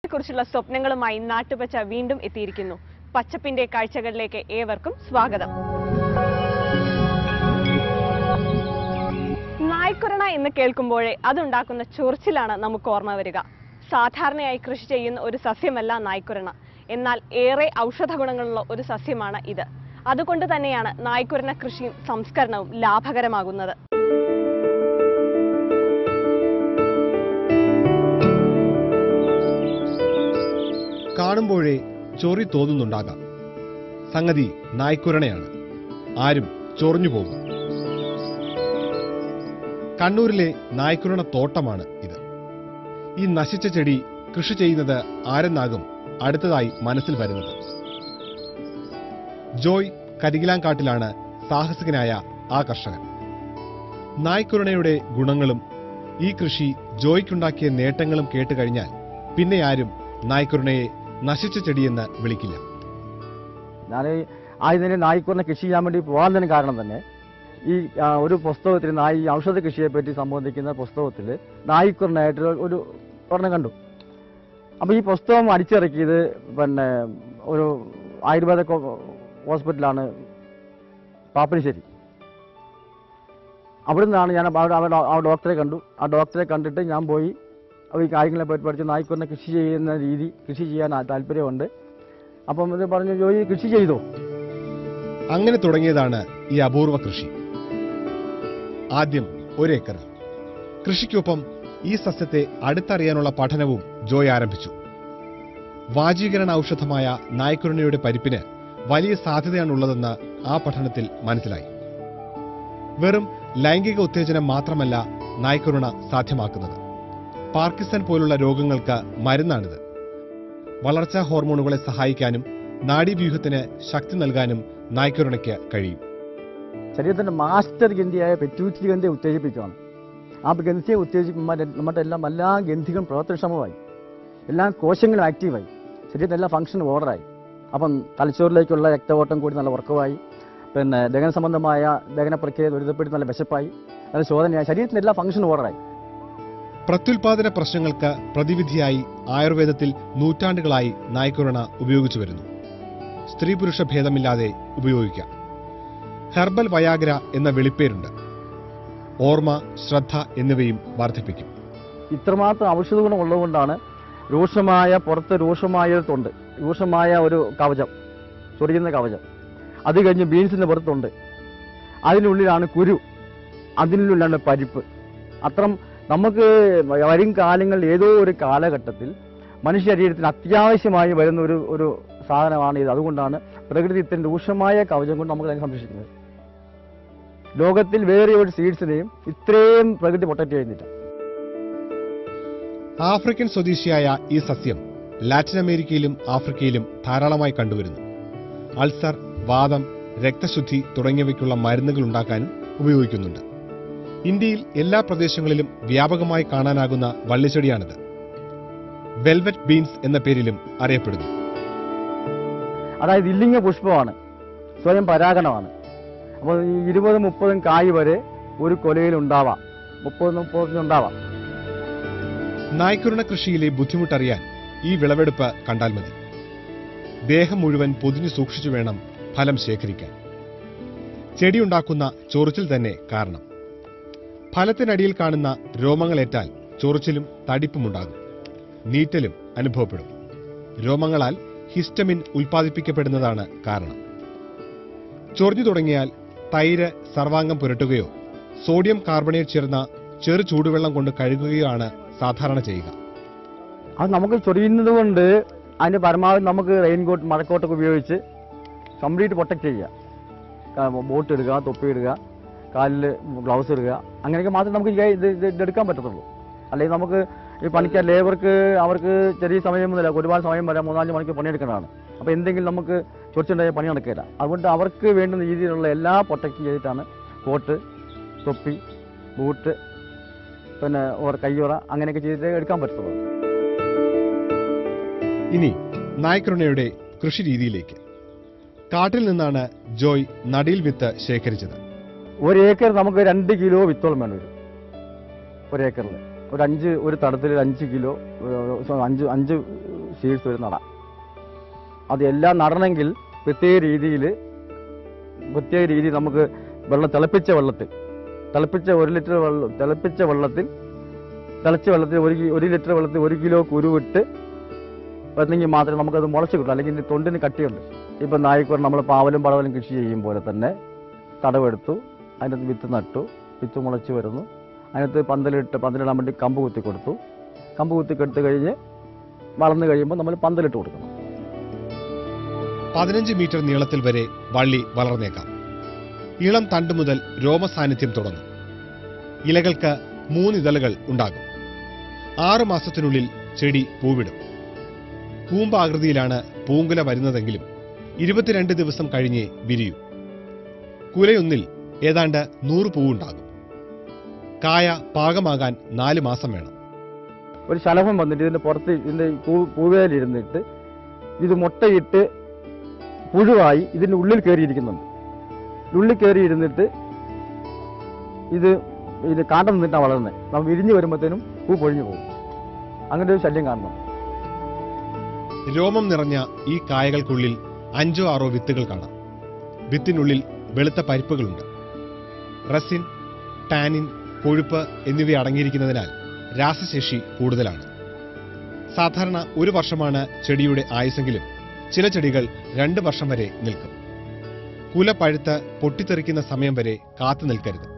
കുറിച്ചുള്ള സ്വപ്നങ്ങളുമായി നാട്ടുപച്ച വീണ്ടും എത്തിയിരിക്കുന്നു പച്ചപ്പിന്റെ കാഴ്ചകളിലേക്ക് ഏവർക്കും സ്വാഗതം നായ്ക്കുരണ എന്ന് കേൾക്കുമ്പോഴേ അതുണ്ടാക്കുന്ന ചൊറിച്ചിലാണ് നമുക്ക് ഓർമ്മ വരിക സാധാരണയായി കൃഷി ചെയ്യുന്ന ഒരു സസ്യമല്ല നായ്ക്കുരണ എന്നാൽ ഏറെ ഔഷധ ഗുണങ്ങളുള്ള ഒരു സസ്യമാണ് ഇത് അതുകൊണ്ട് തന്നെയാണ് നായ്ക്കുരണ കൃഷിയും സംസ്കരണവും ലാഭകരമാകുന്നത് കാണുമ്പോഴേ ചൊറി തോന്നുന്നുണ്ടാകാം സംഗതി നായ്ക്കുരണയാണ് ആരും ചൊറിഞ്ഞു പോകും കണ്ണൂരിലെ നായ്ക്കുരണ തോട്ടമാണ് ഇത് ഈ നശിച്ച ചെടി കൃഷി ചെയ്യുന്നത് ആരെന്നാകും അടുത്തതായി മനസ്സിൽ വരുന്നത് ജോയ് കരികിലാങ്കാട്ടിലാണ് സാഹസികനായ ആ കർഷകൻ നായ്ക്കുരണയുടെ ഗുണങ്ങളും ഈ കൃഷി ജോയ്ക്കുണ്ടാക്കിയ നേട്ടങ്ങളും കേട്ടുകഴിഞ്ഞാൽ പിന്നെ ആരും നായ്ക്കുരണയെ നശിച്ച ചെടിയെന്ന് വിളിക്കില്ല ഞാൻ ആദ്യം തന്നെ നായ്ക്കുറിനെ കൃഷി ചെയ്യാൻ വേണ്ടി പോകാൻ തന്നെ കാരണം തന്നെ ഈ ആ, ഒരു പുസ്തകത്തിൽ നായി ഔഷധ കൃഷിയെ പറ്റി സംബന്ധിക്കുന്ന പുസ്തകത്തിൽ നായ്ക്കുറിനായിട്ട് ഒരു ഒരെണ്ണം കണ്ടു അപ്പോൾ ഈ പുസ്തകം അടിച്ചിറക്കിയത് പിന്നെ ഒരു ആയുർവേദ കോ- ഹോസ്പിറ്റലാണ് പാപ്പനശ്ശേരി അവിടെ നിന്നാണ് ഞാൻ അവിടെ അവിടെ ആ ഡോക്ടറെ കണ്ടു ആ ഡോക്ടറെ കണ്ടിട്ട് ഞാൻ പോയി അപ്പോൾ ഈ കാര്യങ്ങളെ പറ്റി പഠിച്ച് നായ്ക്കുറിനെ കൃഷി ചെയ്യുന്ന രീതി കൃഷി ചെയ്യാൻ ആ താല്പര്യമുണ്ട് അപ്പം ഇത് പറഞ്ഞു ജോയി കൃഷി ചെയ്തോ അങ്ങനെ തുടങ്ങിയതാണ് ഈ അപൂർവ കൃഷി ആദ്യം ഒരേക്കറിൽ കൃഷിക്കൊപ്പം ഈ സസ്യത്തെ അടുത്തറിയാനുള്ള പഠനവും ജോയ് ആരംഭിച്ചു വാജീകരണ ഔഷധമായ നായ്ക്കുരുണയുടെ പരിപ്പിന് വലിയ സാധ്യതയാണുള്ളതെന്ന് ആ പഠനത്തിൽ മനസ്സിലായി വെറും ലൈംഗിക ഉത്തേജനം മാത്രമല്ല നായ്ക്കുരുണ സാധ്യമാക്കുന്നത് പാർക്കിസൺ പോലുള്ള രോഗങ്ങൾക്ക് മരുന്നാണിത് വളർച്ചാ ഹോർമോണുകളെ സഹായിക്കാനും നാഡീവ്യൂഹത്തിന് ശക്തി നൽകാനും നായ്ക്കുരുണയ്ക്ക് കഴിയും ശരീരത്തിന്റെ മാസ്റ്റർ ഗന്ധിയായ പെറ്റൂച്ചി ഗന്ധിയെ ഉത്തേജിപ്പിക്കുകയാണ് ആ ഗന്ധിയെ ഉത്തേജിക്കുമ്പോൾ നമ്മുടെ എല്ലാം എല്ലാ ഗന്ധികളും പ്രവർത്തനക്ഷമമായി എല്ലാ കോശങ്ങളും ആക്റ്റീവായി ശരീരത്തിന്റെ എല്ലാ ഫംഗ്ഷനും ഓർഡറായി അപ്പം തലച്ചോറിലേക്കുള്ള രക്തഓട്ടം കൂടി നല്ല ഉറക്കമായി പിന്നെ ദഹന സംബന്ധമായ ദഹന പ്രക്രിയ ത്വരിതപ്പെടുത്തി നല്ല വിശപ്പായി നല്ല ശോധനയായി ശരീരത്തിന്റെ എല്ലാ ഫംഗ്ഷനും ഓർഡറായി പ്രത്യുൽപാദന പ്രശ്നങ്ങൾക്ക് പ്രതിവിധിയായി ആയുർവേദത്തിൽ നൂറ്റാണ്ടുകളായി നായ്ക്കുരുണ ഉപയോഗിച്ചു വരുന്നു സ്ത്രീ പുരുഷ ഭേദമില്ലാതെ ഉപയോഗിക്കാം ഹെർബൽ വയാഗ്ര എന്ന വിളിപ്പേരുണ്ട് ഓർമ്മ ശ്രദ്ധ എന്നിവയും വർദ്ധിപ്പിക്കും ഇത്രമാത്രം ഔഷധ ഗുണം ഉള്ളതുകൊണ്ടാണ് രൂക്ഷമായ പുറത്ത് രൂക്ഷമായ ഒരു തൊണ്ട് രൂക്ഷമായ ഒരു കവചം ചൊറിയുന്ന കവചം അത് കഴിഞ്ഞ് ബീൻസിന്റെ പുറത്തുണ്ട് അതിനുള്ളിലാണ് കുരു അതിനുള്ളിലാണ് പരിപ്പ് അത്രം നമുക്ക് വരും കാലങ്ങളിൽ ഏതോ ഒരു കാലഘട്ടത്തിൽ മനുഷ്യ ശരീരത്തിന് അത്യാവശ്യമായി വരുന്ന ഒരു ഒരു സാധനമാണ് ഇത് അതുകൊണ്ടാണ് പ്രകൃതി ഇത്തരം രൂക്ഷമായ കവചം കൊണ്ട് നമുക്ക് അതിനെ സംരക്ഷിക്കുന്നത് ലോകത്തിൽ വേറെ ഒരു സീഡ്സിനെയും ഇത്രയും പ്രകൃതി പ്രൊട്ടക്ട് ചെയ്യുന്നില്ല ആഫ്രിക്കൻ സ്വദേശിയായ ഈ സസ്യം ലാറ്റിൻ അമേരിക്കയിലും ആഫ്രിക്കയിലും ധാരാളമായി കണ്ടുവരുന്നു അൾസർ വാദം രക്തശുദ്ധി തുടങ്ങിയവയ്ക്കുള്ള മരുന്നുകൾ ഉണ്ടാക്കാനും ഉപയോഗിക്കുന്നുണ്ട് ഇന്ത്യയിൽ എല്ലാ പ്രദേശങ്ങളിലും വ്യാപകമായി കാണാനാകുന്ന വള്ളിച്ചെടിയാണിത് വെൽവെറ്റ് ബീൻസ് എന്ന പേരിലും അറിയപ്പെടുന്നു അതായത് ഇല്ലിംഗ പുഷ്പമാണ് സ്വയം പരാഗണമാണ് അപ്പോൾ ഈ ഇരുപതും മുപ്പതും കായ് വരെ ഒരു കൊലയിൽ ഉണ്ടാവാം മുപ്പത് മുപ്പതിന് ഉണ്ടാവാം നായ്ക്കുരുണ കൃഷിയിലെ ബുദ്ധിമുട്ടറിയാൻ ഈ വിളവെടുപ്പ് കണ്ടാൽ മതി ദേഹം മുഴുവൻ പൊതിഞ്ഞു സൂക്ഷിച്ചു വേണം ഫലം ശേഖരിക്കാൻ ചെടിയുണ്ടാക്കുന്ന ചൊറിച്ചിൽ തന്നെ കാരണം ഫലത്തിനടിയിൽ കാണുന്ന രോമങ്ങളേറ്റാൽ ചൊറിച്ചിലും തടിപ്പുമുണ്ടാകും നീറ്റലും അനുഭവപ്പെടും രോമങ്ങളാൽ ഹിസ്റ്റമിൻ ഉൽപ്പാദിപ്പിക്കപ്പെടുന്നതാണ് കാരണം ചൊറിഞ്ഞു തുടങ്ങിയാൽ തൈര് സർവാംഗം പുരട്ടുകയോ സോഡിയം കാർബണേറ്റ് ചേർന്ന ചെറു ചൂടുവെള്ളം കൊണ്ട് കഴുകുകയോ ആണ് സാധാരണ ചെയ്യുക അത് നമുക്ക് ചൊറിയുന്നത് കൊണ്ട് അതിന് പരമാവധി നമുക്ക് റെയിൻകോട്ട് മഴക്കോട്ടൊക്കെ ഉപയോഗിച്ച് കംപ്ലീറ്റ് പ്രൊട്ടക്ട് ചെയ്യുക ക- ബോട്ട് ഇടുക തൊപ്പി ഇടുക കാലിൽ ഗ്ലൗസ് ഇടുക അങ്ങനെയൊക്കെ മാത്രമേ നമുക്ക് ഈ ഇത് ഇത് ഇതെടുക്കാൻ പറ്റത്തുള്ളൂ അല്ലെങ്കിൽ നമുക്ക് ഈ പണിക്കാർ ലേബർക്ക് അവർക്ക് ചെറിയ സമയം മുതല ഒരുപാട് സമയം വരെ മൂന്നാല് മണിക്കൂർ പണിയെടുക്കേണ്ടതാണ് അപ്പോൾ എന്തെങ്കിലും നമുക്ക് ചൊറിച്ചുണ്ടായ പണി നടക്കില്ല അതുകൊണ്ട് അവർക്ക് വേണ്ടുന്ന രീതിയിലുള്ള എല്ലാ പ്രൊട്ടക്ട് ചെയ്തിട്ടാണ് കോട്ട് തൊപ്പി ബൂട്ട് പിന്നെ ഓർ കയ്യുറ അങ്ങനെയൊക്കെ ചെയ്തിട്ട് എടുക്കാൻ പറ്റത്തുള്ളൂ ഇനി നായ്ക്കുരുണയുടെ കൃഷി രീതിയിലേക്ക് കാട്ടിൽ നിന്നാണ് ജോയ് നടിയിൽ വിത്ത് ശേഖരിച്ചത് ഒരു ഏക്കർ നമുക്ക് രണ്ട് കിലോ വിത്തോളം വേണ്ടി വരും ഒരു ഏക്കറിൽ ഒരു അഞ്ച് ഒരു തടത്തിൽ അഞ്ച് കിലോ ഏഹ്, സോ, അഞ്ച് അഞ്ച് സീഡ്സ് ഒരു നട അത് എല്ലാം നടണമെങ്കിൽ പ്രത്യേക രീതിയിൽ പ്രത്യേക രീതിയിൽ നമുക്ക് വെള്ളം തിളപ്പിച്ച വെള്ളത്തിൽ തിളപ്പിച്ച ഒരു ലിറ്റർ വെള്ളം തിളപ്പിച്ച വെള്ളത്തിൽ തിളച്ച വെള്ളത്തിൽ ഒരു കി- ഒരു ലിറ്റർ വെള്ളത്തിൽ ഒരു കിലോ കുരുവിട്ട് വന്നെങ്കിൽ മാത്രമേ നമുക്കത് മുളച്ച് കിട്ടൂ അല്ലെങ്കിൽ ഇതിന്റെ തൊണ്ടിന് കട്ടിയുണ്ട് ഇപ്പം നായിക്കൂർ നമ്മൾ പാവലും പടവലും കൃഷി ചെയ്യും പോലെ തന്നെ തടവെടുത്തു അതിനകത്ത് വിത്ത് നട്ടു വിത്ത് മുളച്ച് വരുന്നു അതിനകത്ത് പന്തലിട്ട് പന്തലിടാൻ വേണ്ടി കമ്പ് കുത്തി കൊടുത്തു കമ്പ് കുത്തി കൊടുത്തു കഴിഞ്ഞ് വളർന്നു കഴിയുമ്പോൾ നമ്മൾ പന്തലിട്ട് കൊടുക്കണം പതിനഞ്ച് മീറ്റർ നീളത്തിൽ വരെ വള്ളി വളർന്നേക്കാം ഇളം തണ്ട് മുതൽ രോമസാന്നിധ്യം തുടങ്ങും ഇലകൾക്ക് മൂന്നിതളുകൾ ഉണ്ടാകും ആറു മാസത്തിനുള്ളിൽ ചെടി പൂവിടും കൂമ്പാകൃതിയിലാണ് പൂങ്കുല വരുന്നതെങ്കിലും ഇരുപത്തിരണ്ട് ദിവസം കഴിഞ്ഞേ വിരിയൂ കുലയൊന്നിൽ ഏതാണ്ട് നൂറ് പൂവുണ്ടാകും കായ പാകമാകാൻ നാല് മാസം വേണം ഒരു ശലഭം വന്നിട്ട് ഇതിന്റെ പുറത്ത് ഇതിന്റെ പൂ പൂവേലിരുന്നിട്ട് ഇത് മുട്ടയിട്ട് പുഴുവായി ഇതിന്റെ ഉള്ളിൽ കയറിയിരിക്കുന്നുണ്ട് ഉള്ളിൽ കയറി ഇരുന്നിട്ട് ഇത് ഇത് കാണ്ടം നിന്നിട്ടാണ് വളരുന്നത് നമ്മൾ വിരിഞ്ഞ് വരുമ്പോഴത്തേനും പൂ പൊഴിഞ്ഞു പോകും അങ്ങനെ ഒരു ശല്യം കാണണം രോമം നിറഞ്ഞ ഈ കായകൾക്കുള്ളിൽ അഞ്ചോ ആറോ വിത്തുകൾ കാണാം വിത്തിനുള്ളിൽ വെളുത്ത പരിപ്പുകളുണ്ട് റസിൻ ടാനിൻ കൊഴുപ്പ് എന്നിവ അടങ്ങിയിരിക്കുന്നതിനാൽ രാസശേഷി കൂടുതലാണ് സാധാരണ ഒരു വർഷമാണ് ചെടിയുടെ ആയുസെങ്കിലും ചില ചെടികൾ രണ്ട് വർഷം വരെ നിൽക്കും കുല പഴുത്ത് പൊട്ടിത്തെറിക്കുന്ന സമയം വരെ കാത്തു നിൽക്കരുത്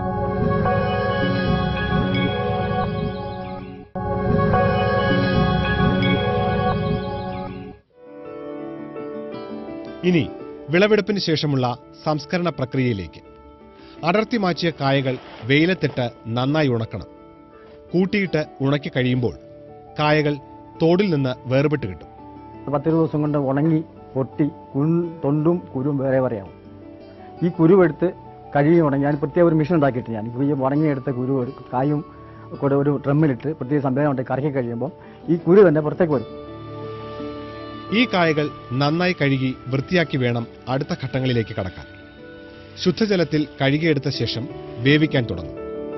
ഇനി വിളവെടുപ്പിന് ശേഷമുള്ള സംസ്കരണ പ്രക്രിയയിലേക്ക് അടർത്തി മാറ്റിയ കായകൾ വെയിലത്തിട്ട് നന്നായി ഉണക്കണം കൂട്ടിയിട്ട് ഉണക്കി കഴിയുമ്പോൾ കായകൾ തോടിൽ നിന്ന് വേർപെട്ട് കിട്ടും പത്തിരുപത് ദിവസം കൊണ്ട് ഉണങ്ങി പൊട്ടി കുൺ തൊണ്ടും കുരുവും വേറെ വേറെയാവും ഈ കുരുവെടുത്ത് കഴുകി ഉണങ്ങി ഞാൻ പ്രത്യേക ഒരു മെഷീൻ ഉണ്ടാക്കിയിട്ട് ഞാൻ ഈ ഉണങ്ങിയെടുത്ത കുരു ഒരു കായും കൂടെ ഒരു ഡ്രമ്മിലിട്ട് പ്രത്യേക സംവിധാനം ഉണ്ട് കറക്കി കഴിയുമ്പോൾ ഈ കുരു തന്നെ പുറത്തേക്ക് വരും ഈ കായകൾ നന്നായി കഴുകി വൃത്തിയാക്കി വേണം അടുത്ത ഘട്ടങ്ങളിലേക്ക് കടക്കാൻ ശുദ്ധജലത്തിൽ കഴുകിയെടുത്ത ശേഷം വേവിക്കാൻ തുടങ്ങും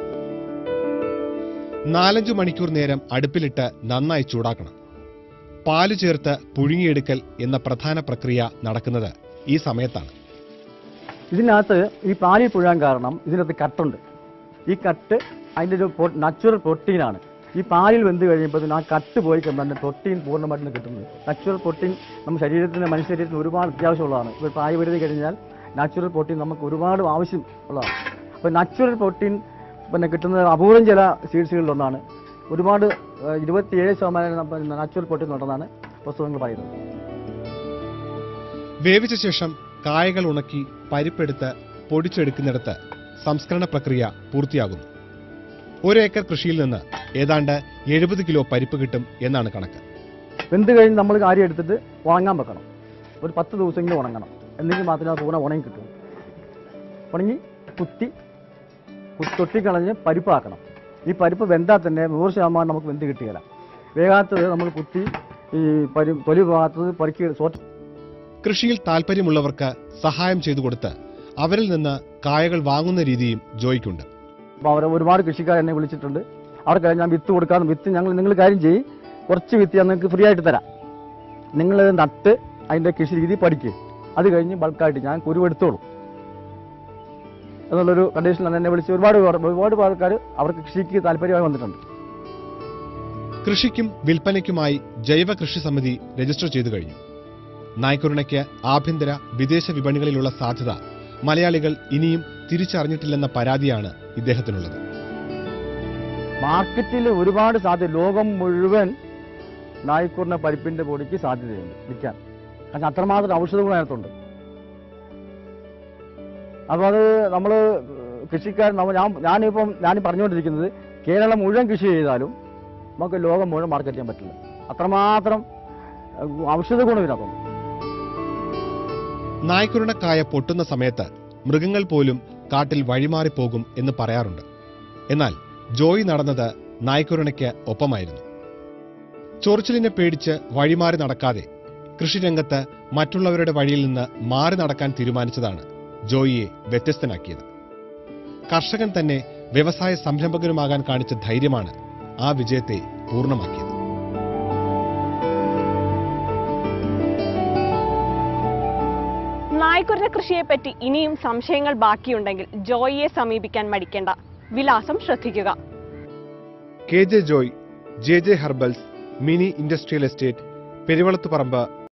നാലഞ്ചു മണിക്കൂർ നേരം അടുപ്പിലിട്ട് നന്നായി ചൂടാക്കണം പാല് ചേർത്ത് പുഴുങ്ങിയെടുക്കൽ എന്ന പ്രധാന പ്രക്രിയ നടക്കുന്നത് ഈ സമയത്താണ് ഇതിനകത്ത് ഈ പാലിൽ പുഴാൻ കാരണം ഇതിനകത്ത് കട്ടുണ്ട് ഈ കട്ട് അതിൻ്റെ ഒരു നാച്ചുറൽ പ്രോട്ടീനാണ് ഈ പാലിൽ വെന്ത് കഴിയുമ്പോൾ ആ കട്ട് പോയി കഴിഞ്ഞാൽ പ്രോട്ടീൻ പൂർണ്ണമായിട്ടും കിട്ടുന്നത് നാച്ചുറൽ പ്രോട്ടീൻ നമ്മുടെ ശരീരത്തിന് മനുഷ്യ ശരീരത്തിന് ഒരുപാട് അത്യാവശ്യമുള്ളതാണ് ഇപ്പോൾ പ്രായപരിധി കഴിഞ്ഞാൽ നാച്ചുറൽ പ്രോട്ടീൻ നമുക്ക് ഒരുപാട് ആവശ്യം ഉള്ളതാണ് അപ്പോൾ നാച്ചുറൽ പ്രോട്ടീൻ പിന്നെ കിട്ടുന്നത് അപൂർവം ചില സീഡ്സുകളിലൊന്നാണ് ഒരുപാട് ഏഹ്, ഇരുപത്തിയേഴ് ശതമാനം നാച്ചുറൽ പ്രോട്ടീൻ ഉണ്ടെന്നാണ് പുസ്തകങ്ങൾ പറയുന്നത് വേവിച്ച ശേഷം കായകൾ ഉണക്കി പരിപ്പെടുത്ത് പൊടിച്ചെടുക്കുന്നിടത്ത് സംസ്കരണ പ്രക്രിയ പൂർത്തിയാകുന്നു ഒരു ഏക്കർ കൃഷിയിൽ നിന്ന് ഏതാണ്ട് എഴുപത് കിലോ പരിപ്പ് കിട്ടും എന്നാണ് കണക്ക് വെന്ത് കഴിഞ്ഞ് നമ്മൾ കാര്യം എടുത്തിട്ട് ഉണങ്ങാൻ വെക്കണം ഒരു പത്ത് ദിവസമെങ്കിലും ഉണങ്ങണം എന്നെങ്കിൽ മാത്രമേ അത് പൂർണ്ണ ഉണങ്ങി കിട്ടൂ ഉണങ്ങി കുത്തി കു- തൊട്ടിക്കളഞ്ഞ് പരിപ്പാക്കണം ഈ പരിപ്പ് വെന്താൽ തന്നെ നൂറ് ശതമാനം നമുക്ക് വെന്ത് കിട്ടുകയില്ല വേഗാത്തത് നമ്മൾ കുത്തി ഈ പരി തൊലി ഭാഗത്തത് പറിക്കി സോറ്റ് കൃഷിയിൽ താല്പര്യമുള്ളവർക്ക് സഹായം ചെയ്തു കൊടുത്ത് അവരിൽ നിന്ന് കായകൾ വാങ്ങുന്ന രീതിയും ജോയ്ക്കുണ്ട് അപ്പോൾ അവർ ഒരുപാട് കൃഷിക്കാർ എന്നെ വിളിച്ചിട്ടുണ്ട് അവർക്ക് ഞാൻ വിത്ത് കൊടുക്കാതെ വിത്ത് ഞങ്ങൾ നിങ്ങൾ കാര്യം ചെയ്യും കുറച്ച് വിത്ത് ഞാൻ നിങ്ങൾക്ക് ഫ്രീ ആയിട്ട് തരാം നിങ്ങൾ നട്ട് അതിൻ്റെ കൃഷി രീതി പഠിക്കുക അത് കഴിഞ്ഞ് ബൾക്കായിട്ട് ഞാൻ കുരുവെടുത്തോളൂ എന്നുള്ളൊരു കണ്ടീഷനിലാണ് എന്നെ വിളിച്ച് ഒരുപാട് പേർ- ഒരുപാട് ആൾക്കാർ അവർക്ക് കൃഷിക്ക് താല്പര്യമായി വന്നിട്ടുണ്ട് കൃഷിക്കും വിൽപ്പനയ്ക്കുമായി ജൈവ കൃഷി സമിതി രജിസ്റ്റർ ചെയ്തു കഴിഞ്ഞു നായ്ക്കുരുണയ്ക്ക് ആഭ്യന്തര വിദേശ വിപണികളിലുള്ള സാധ്യത മലയാളികൾ ഇനിയും തിരിച്ചറിഞ്ഞിട്ടില്ലെന്ന പരാതിയാണ് ഇദ്ദേഹത്തിനുള്ളത് മാർക്കറ്റിൽ ഒരുപാട് സാധ്യത ലോകം മുഴുവൻ നായ്ക്കൂറിന്റെ പരിപ്പിന്റെ പൊടിക്ക് സാധ്യതയുണ്ട് വിൽക്കാൻ കാരണം അത്രമാത്രം ഔഷധ ഗുണം അതിനകത്തുണ്ട് അപ്പോൾ അത് നമ്മൾ കൃഷിക്കാർ നമ്മ ഞാൻ ഞാനിപ്പം ഞാൻ പറഞ്ഞുകൊണ്ടിരിക്കുന്നത് കേരളം മുഴുവൻ കൃഷി ചെയ്താലും നമുക്ക് ലോകം മുഴുവൻ മാർക്കറ്റ് ചെയ്യാൻ പറ്റില്ല അത്രമാത്രം ഏഹ്, ഔഷധ ഗുണം ഇതിനകത്തുണ്ട് നായ്ക്കുരുണക്കായ പൊട്ടുന്ന സമയത്ത് മൃഗങ്ങൾ പോലും കാട്ടിൽ വഴിമാറിപ്പോകും എന്ന് പറയാറുണ്ട് എന്നാൽ ജോയി നടന്നത് നായ്ക്കുരുണയ്ക്ക് ഒപ്പമായിരുന്നു ചൊറിച്ചിലിനെ പേടിച്ച് വഴിമാറി നടക്കാതെ കൃഷിരംഗത്ത് മറ്റുള്ളവരുടെ വഴിയിൽ നിന്ന് മാറി നടക്കാൻ തീരുമാനിച്ചതാണ് ജോയിയെ വ്യത്യസ്തനാക്കിയത് കർഷകൻ തന്നെ വ്യവസായ സംരംഭകനുമാകാൻ കാണിച്ച ധൈര്യമാണ് ആ വിജയത്തെ പൂർണ്ണമാക്കിയത് നായ്ക്കുരുന്ന കൃഷിയെപ്പറ്റി ഇനിയും സംശയങ്ങൾ ബാക്കിയുണ്ടെങ്കിൽ ജോയിയെ സമീപിക്കാൻ മടിക്കേണ്ട വിലാസം ശ്രദ്ധിക്കുക K J Joy J J herbals mini industrial estate Peruvalathuparamba